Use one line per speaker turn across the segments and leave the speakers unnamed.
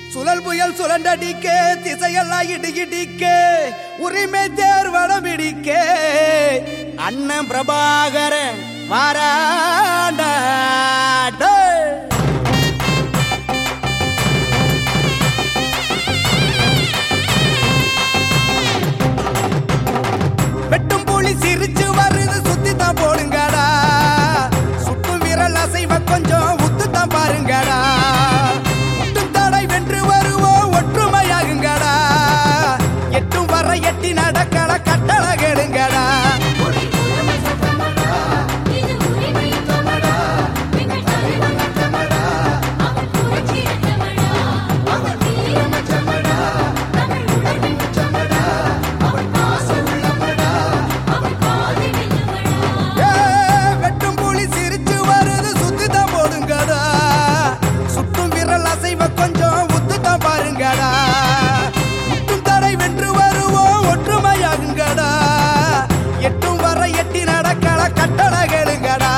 சுழல் புயல் சுழண்டடிக்க திசையெல்லாம் இடிகிடிக்க உரிமை தேர்வடம் இடிக்க அண்ணன் பிரபாகரன் வாராண்டா டேய். வெட்டும் புலி சிரிச்சு வருது சுத்தி தான் போடுங்கடா சுட்டு விரல் அசைவ கொஞ்சம் உத்து தான் பாருங்கடா முட்டும் தடை வென்று வருவோம் ஒற்றுமையாகுங்கடா எட்டும் வர எட்டி நடக்கல கட்டள கேளுங்கடா
உரி உரிமை சத்தமடா இது உரிமை தமடா எங்கள் தலைவன் சத்தமடா அவர் புரட்சி ரத்தமடா அவர் வீரம் சத்தமடா தமிழ் உணர்வின் சத்தமடா அவர் பாச உள்ளமடா அவர் பாதை வெல்லமடா
ஏ, வெட்டும் புலி சிரிச்சு வருது சுத்தி தான் போடுங்கடா சுட்டும் விரல் அசைவ கொஞ்சம் உத்து தான் பாருங்கடா முட்டும் தடை வென்று வருவோம் ஒற்றுமையாகுங்கடா எட்டும் வர எட்டி நடக்கல கட்டள கேளுங்கடா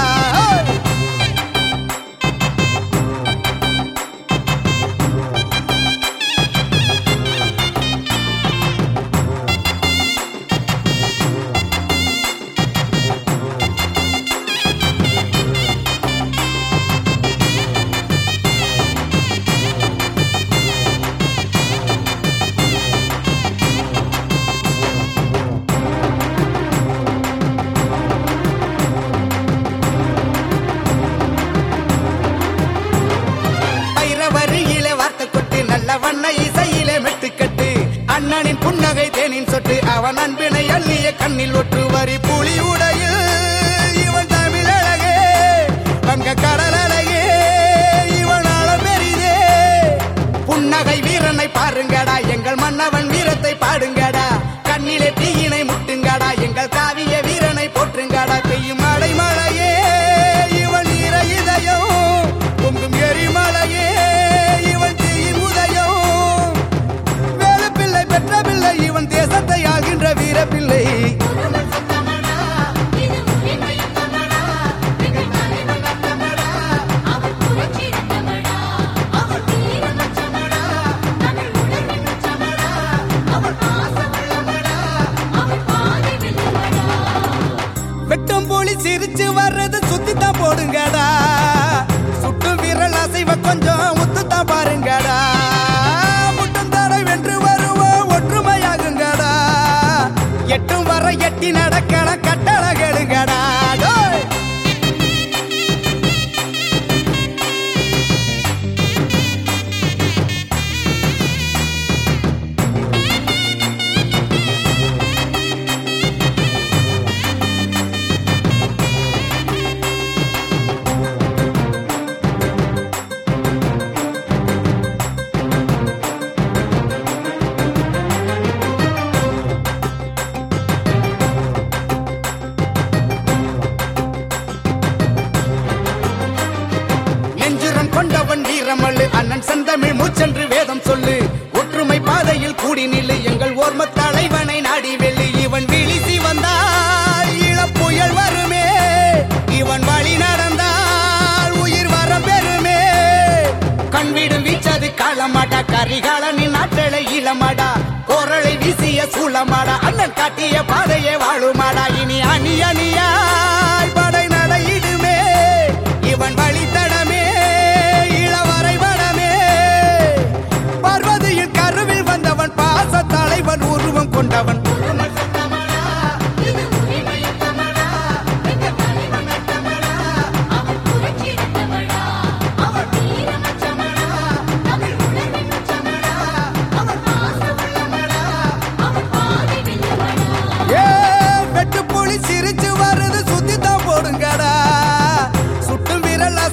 பைரவரியிலே வார்த்தை கொட்டு நல்ல வண்ண இசையிலே மெட்டுக்கட்டு அண்ணனின் புன்னகை தேனின் சொட்டு அவன் அன்பினை அள்ளிய கண்ணில் ஒற்று வரி புலி உடையில் இவன் தமிழ் அழகே வங்க கடல் அழகே இவன் ஆழம் பெரிதே புன்னகை வீரனை பாருங்கடா எங்கள் மன்னவன் வீரத்தை பாடுங்கடா கண்ணிலே தீயினை முட்டுங்கடா எங்கள் காவிய வீரனை போற்றுங்கடா பெய்யும் மழை மழையே இவன் ஈர இதயம் பொங்கும் எரிமலையே இவன் தீயின் உதயம் வேலு பிள்ளை பெற்ற பிள்ளை இவன் தேசத்தை ஆகின்ற வீர பிள்ளை
உரிமை சத்தமடா இது உரிமை தமடா எங்கள் தலைவன் சத்தமடா அவர் புரட்சி ரத்தமடா அவர் வீரம் சத்தமடா தமிழ் உணர்வின் சத்தமடா அவர் பாச உள்ளமடா அவர் பாதை வெல்லமடா
வெட்டும் போலி சிரிச்சு வர்றது சுத்தி தான் போடுங்கடா சுட்டு விரல் அசைவ கொஞ்சம் உத்து தான் பாருங்கடா முட்டும் தடை வென்று வருவோம் ஒற்றுமையாகுங்கடா எட்டும் வர எட்டி நடக்கல கட்டள கேளுங்கடா டேய். நெஞ்சுரம் கொண்டவன் வீரமல்லு அண்ணன் செந்தமிழ் மூச்சென்று வேதம் சொல்லு ஒற்றுமை பாதையில் கூடி நில்லு எங்கள் ஓர்ம தலைவனை நாடி வெள்ளி இவன் விழிசி வந்தால் இளப்புயல் வருமே இவன் வழி நடந்தால் உயிர் வர பெறுமே கண்விடும் வீச்சது காலமாடா கரிகாலனின் ஆற்றலை இளமாடா கோரலை வீசிய சூளமாடா அண்ணன் காட்டிய பாதையே வாழுமாடா இனி அணி அணியாய் படை நடையிடுமே இவன் வழித்தடமே இளவரை வடமே பார்வதியில் கருவில் வந்தவன் பாச தலைவன் உருவம் கொண்டவன்
உரிமை சத்தமடா இது உரிமை தமடா எங்கள் தலைவன் சத்தமடா அவர் புரட்சி ரத்தமடா அவர் வீரம் சத்தமடா தமிழ் உணர்வின் சத்தமடா அவர் பாச உள்ளமடா அவர் பாதை வெல்லமடா
ஏ வெட்டு புலி சிரிச்சு வருது சுத்தி தான் போடுங்கடா சுட்டு விரல்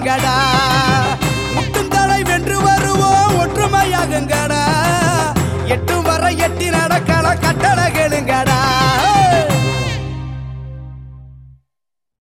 வாங்கடா முட்டும் தலை வென்று வருவோம் ஒற்றுமையாகுங்கடா